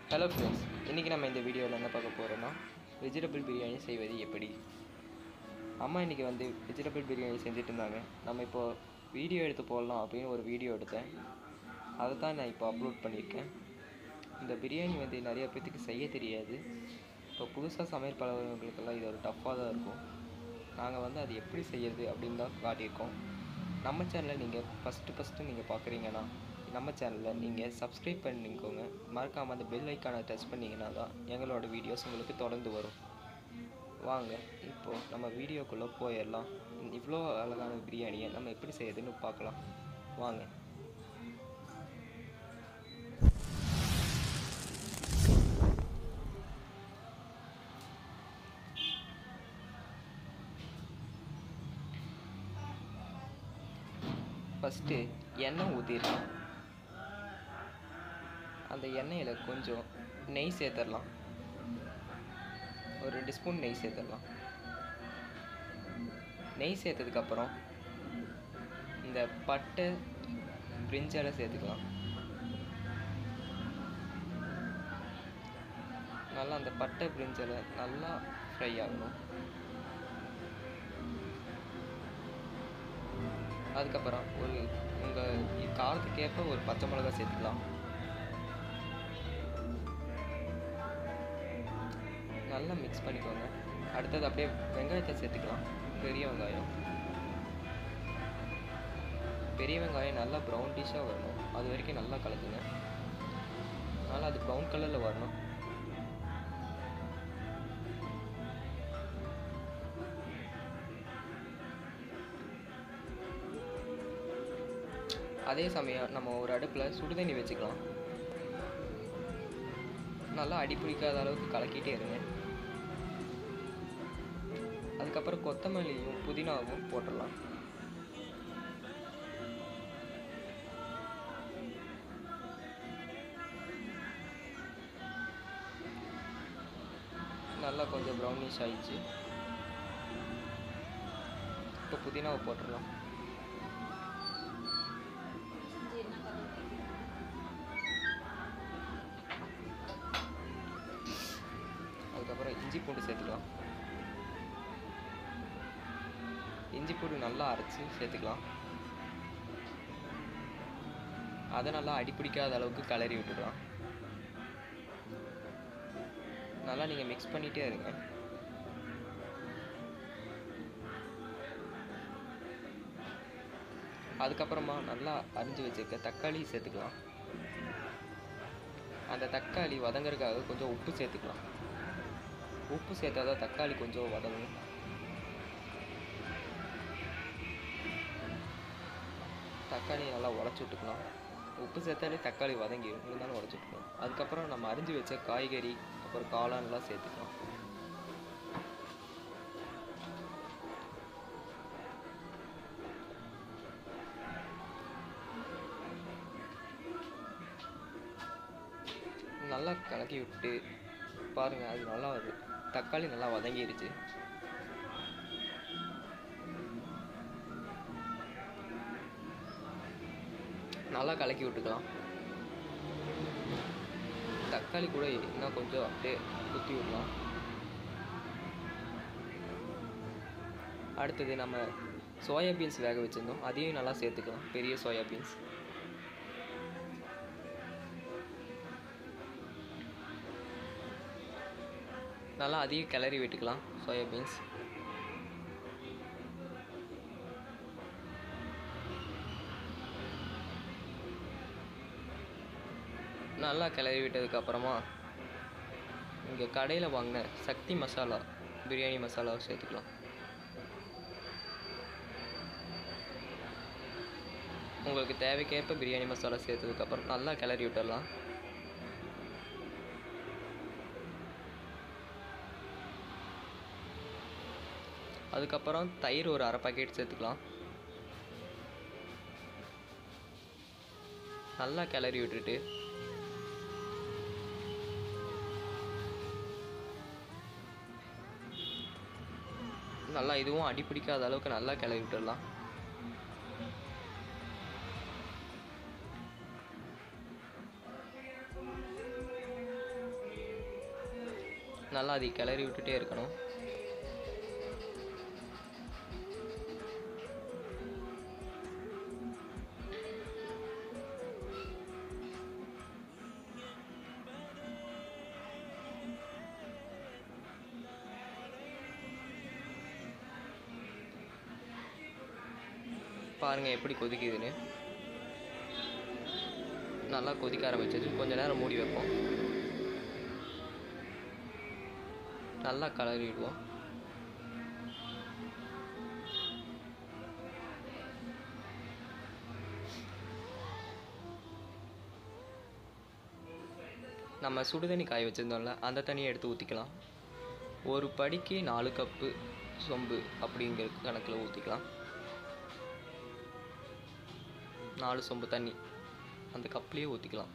hello friends இன்றைக்கி நம்ம இந்த வீடியோவில் என்ன பார்க்க போகிறோன்னா வெஜிடபிள் பிரியாணி செய்வது எப்படி அம்மா இன்றைக்கி வந்து வெஜிடபிள் பிரியாணி செஞ்சுட்டு இருந்தாங்க நம்ம இப்போது வீடியோ எடுத்து போடலாம் அப்படின்னு ஒரு வீடியோ எடுத்தேன் அதை தான் நான் இப்போ அப்லோட் பண்ணியிருக்கேன் இந்த பிரியாணி வந்து நிறைய பேர்த்துக்கு செய்ய தெரியாது இப்போ புதுசாக சமையல் பழகிறவங்களுக்கெல்லாம் இது ஒரு டஃப்பாக தான் இருக்கும் நாங்கள் வந்து அது எப்படி செய்யறது அப்படின்னு தான் காட்டியிருக்கோம் நம்ம சேனலை நீங்கள் ஃபஸ்ட்டு ஃபஸ்ட்டு நீங்கள் பார்க்குறீங்கன்னா நம்ம சேனலில் நீங்கள் சப்ஸ்கிரைப் பண்ணிக்கோங்க மறக்காமல் அந்த பெல் ஐக்கானை டச் பண்ணிங்கன்னா தான் எங்களோட வீடியோஸ் உங்களுக்கு தொடர்ந்து வரும் வாங்க இப்போது நம்ம வீடியோக்குள்ளே போயிடலாம் இவ்வளோ அழகான பிரியாணியை நம்ம எப்படி செய்யறதுன்னு பார்க்கலாம் வாங்க ஃபஸ்ட்டு எண்ணெய் ஊற்றிடலாம் அந்த எண்ணெயில் கொஞ்சம் நெய் சேர்த்துடலாம் ஒரு ரெண்டு ஸ்பூன் நெய் சேர்த்துடலாம் நெய் சேர்த்ததுக்கப்புறம் இந்த பட்டை பிரிஞ்சலை சேர்த்துக்கலாம் நல்லா அந்த பட்டை பிரிஞ்சலை நல்லா ஃப்ரை ஆகணும் அதுக்கப்புறம் ஒரு உங்கள் காலத்துக்கேற்ப ஒரு பச்சை மிளகா சேர்த்துக்கலாம் நல்லா மிக்ஸ் பண்ணிக்கோங்க அடுத்தது அப்படியே வெங்காயத்தை சேர்த்துக்கலாம் பெரிய வெங்காயம் பெரிய வெங்காயம் நல்லா ப்ரௌன் டிஷ்ஷாக வரணும் அது வரைக்கும் நல்லா கலக்குங்க நல்லா அது ப்ரௌன் கலரில் வரணும் அதே சமயம் நம்ம ஒரு அடுப்பில் சுடுதண்ணி வச்சுக்கலாம் நல்லா அடி பிடிக்காத அளவுக்கு கலக்கிட்டே இருங்க அதுக்கப்புறம் கொத்தமல்லியும் புதினாவும் போட்டுடலாம் நல்லா கொஞ்சம் ப்ரௌனிஷ் ஆயிடுச்சு இப்போ புதினாவை போட்டுடலாம் அதுக்கப்புறம் இஞ்சி பூண்டு சேர்த்துக்கலாம் இஞ்சி பூண்டு நல்லா அரைச்சி சேர்த்துக்கலாம் அதை நல்லா அடிப்பிடிக்காத அளவுக்கு கலரி விட்டுக்கலாம் நல்லா நீங்கள் மிக்ஸ் பண்ணிகிட்டே இருங்க அதுக்கப்புறமா நல்லா அரிஞ்சு வச்சுருக்க தக்காளி சேர்த்துக்கலாம் அந்த தக்காளி வதங்கறதுக்காக கொஞ்சம் உப்பு சேர்த்துக்கலாம் உப்பு சேர்த்தா தான் தக்காளி கொஞ்சம் வதங்கும் தக்காளி நல்லா உடச்சி விட்டுக்கலாம் உப்பு சேர்த்தாலே தக்காளி வதங்கிடும் இருந்தாலும் உடச்சி விட்டுக்கலாம் அதுக்கப்புறம் நம்ம அரிஞ்சு வச்ச காய்கறி அப்புறம் காளான்லாம் சேர்த்துக்கலாம் நல்லா கலக்கி விட்டு பாருங்கள் அது நல்லா வருது தக்காளி நல்லா வதங்கிடுச்சு நல்லா கலக்கி விட்டுக்கலாம் தக்காளி கூட இன்னும் கொஞ்சம் அப்படியே குத்தி விடலாம் அடுத்தது நம்ம சோயா பீன்ஸ் வேக வச்சுருந்தோம் அதையும் நல்லா சேர்த்துக்கலாம் பெரிய சோயா பீன்ஸ் நல்லா அதையும் கிளறி விட்டுக்கலாம் சோயா பீன்ஸ் நல்லா கிளறி விட்டதுக்கப்புறமா இங்கே கடையில் வாங்கின சக்தி மசாலா பிரியாணி மசாலாவை சேர்த்துக்கலாம் உங்களுக்கு தேவைக்கேற்ப பிரியாணி மசாலா சேர்த்ததுக்கப்புறம் நல்லா கிளறி விட்டுடலாம் அதுக்கப்புறம் தயிர் ஒரு அரை பாக்கெட் சேர்த்துக்கலாம் நல்லா கிளறி விட்டுட்டு நல்லா இதுவும் அடி பிடிக்காத அளவுக்கு நல்லா கிளறி விட்டுடலாம் நல்லா அதை கிளறி விட்டுட்டே இருக்கணும் பாருங்கள் எப்படி கொதிக்குதுன்னு நல்லா கொதிக்க ஆரம்பிச்சிச்சு கொஞ்ச நேரம் மூடி வைப்போம் நல்லா கலரிடுவோம் நம்ம சுடுதண்ணி காய வச்சுருந்தோம்ல அந்த தண்ணியை எடுத்து ஊற்றிக்கலாம் ஒரு படிக்கு நாலு கப்பு சொம்பு அப்படிங்கிற கணக்கில் ஊற்றிக்கலாம் நாலு சொம்பு தண்ணி அந்த கப்லேயே ஊற்றிக்கலாம்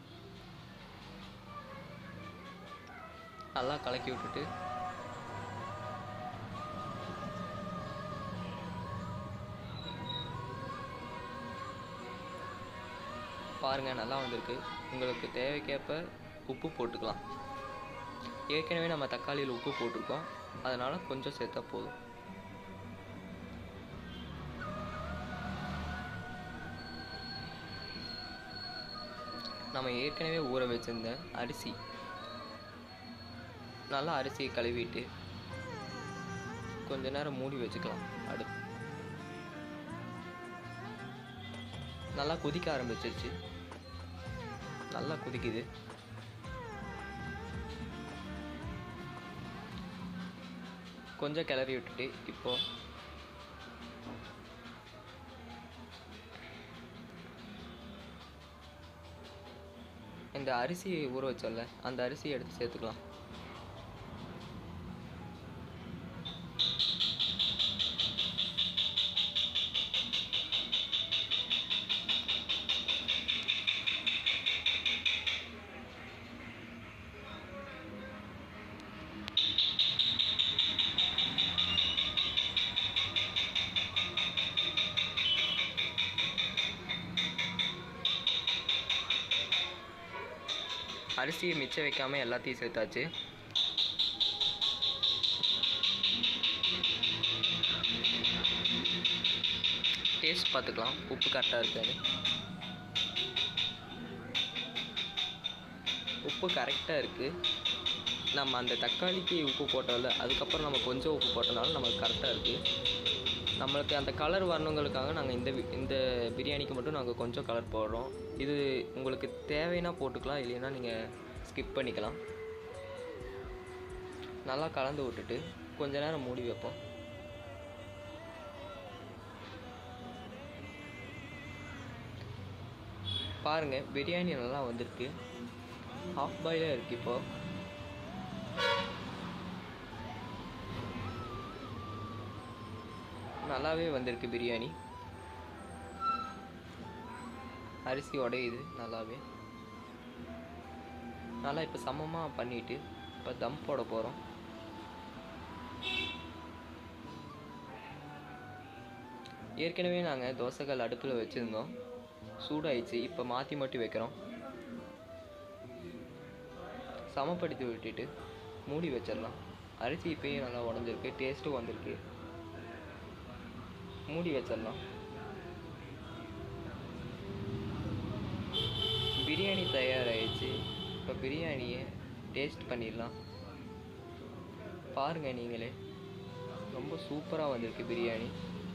நல்லா கலக்கி விட்டுட்டு பாருங்கள் நல்லா வந்திருக்கு உங்களுக்கு தேவைக்கேற்ப உப்பு போட்டுக்கலாம் ஏற்கனவே நம்ம தக்காளியில் உப்பு போட்டிருக்கோம் அதனால் கொஞ்சம் சேர்த்தா போதும் நம்ம ஏற்கனவே ஊற வச்சிருந்த அரிசி நல்லா அரிசியை கழுவிட்டு கொஞ்ச நேரம் மூடி வச்சுக்கலாம் அடுப்பு நல்லா கொதிக்க ஆரம்பிச்சிருச்சு நல்லா கொதிக்குது கொஞ்சம் கிளறி விட்டுட்டு இப்போ இந்த அரிசியை ஊற வச்சோம்ல அந்த அரிசியை எடுத்து சேர்த்துக்கலாம் அரிசியை மிச்சம் வைக்காம எல்லாத்தையும் சேர்த்தாச்சு டேஸ்ட் பார்த்துக்கலாம் உப்பு கரெக்டாக இருக்கான்னு உப்பு கரெக்டாக இருக்குது நம்ம அந்த தக்காளிக்கு உப்பு போட்டோம்ல அதுக்கப்புறம் நம்ம கொஞ்சம் உப்பு போட்டனால நமக்கு கரெக்டாக இருக்குது நம்மளுக்கு அந்த கலர் வரணுங்களுக்காக நாங்கள் இந்த வி- இந்த பிரியாணிக்கு மட்டும் நாங்கள் கொஞ்சம் கலர் போடுறோம் இது உங்களுக்கு தேவைன்னா போட்டுக்கலாம் இல்லைன்னா நீங்கள் ஸ்கிப் பண்ணிக்கலாம் நல்லா கலந்து விட்டுட்டு கொஞ்ச நேரம் மூடி வைப்போம் பாருங்கள் பிரியாணி நல்லா வந்திருக்கு ஹாஃப் பாயிலாக இருக்குது இப்போ நல்லாவே வந்திருக்கு பிரியாணி அரிசி உடையுது நல்லாவே நல்லா இப்போ சமமாக பண்ணிட்டு இப்போ தம் போட போகிறோம் ஏற்கனவே நாங்கள் தோசைக்கல் அடுப்பில் வச்சுருந்தோம் சூடாயிடுச்சு இப்போ மாற்றி மட்டும் வைக்கிறோம் சமப்படுத்தி விட்டுட்டு மூடி வச்சிடலாம் அரிசி இப்பயும் நல்லா உடஞ்சிருக்கு டேஸ்ட்டும் வந்திருக்கு மூடி வச்சிடலாம் பிரியாணி தயாராகிடுச்சு இப்போ பிரியாணியை டேஸ்ட் பண்ணிடலாம் பாருங்கள் நீங்களே ரொம்ப சூப்பராக வந்திருக்கு பிரியாணி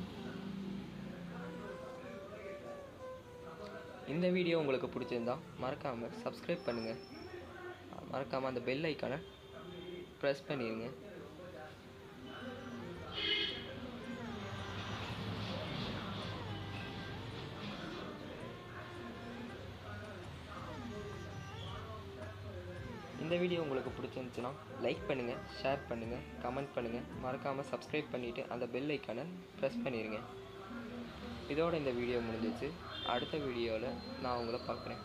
இந்த வீடியோ உங்களுக்கு பிடிச்சிருந்தா மறக்காமல் சப்ஸ்கிரைப் பண்ணுங்கள் மறக்காமல் அந்த பெல் ஐக்கானை ப்ரெஸ் பண்ணிடுங்க இந்த வீடியோ உங்களுக்கு பிடிச்சிருந்துச்சுன்னா லைக் பண்ணுங்கள் ஷேர் பண்ணுங்கள் கமெண்ட் பண்ணுங்கள் மறக்காமல் சப்ஸ்கிரைப் பண்ணிவிட்டு அந்த பெல் ஐக்கானை ப்ரெஸ் பண்ணிடுங்க இதோட இந்த வீடியோ முடிஞ்சிச்சு அடுத்த வீடியோவில் நான் உங்களை பார்க்குறேன்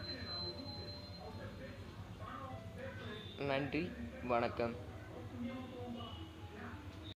நன்றி வணக்கம்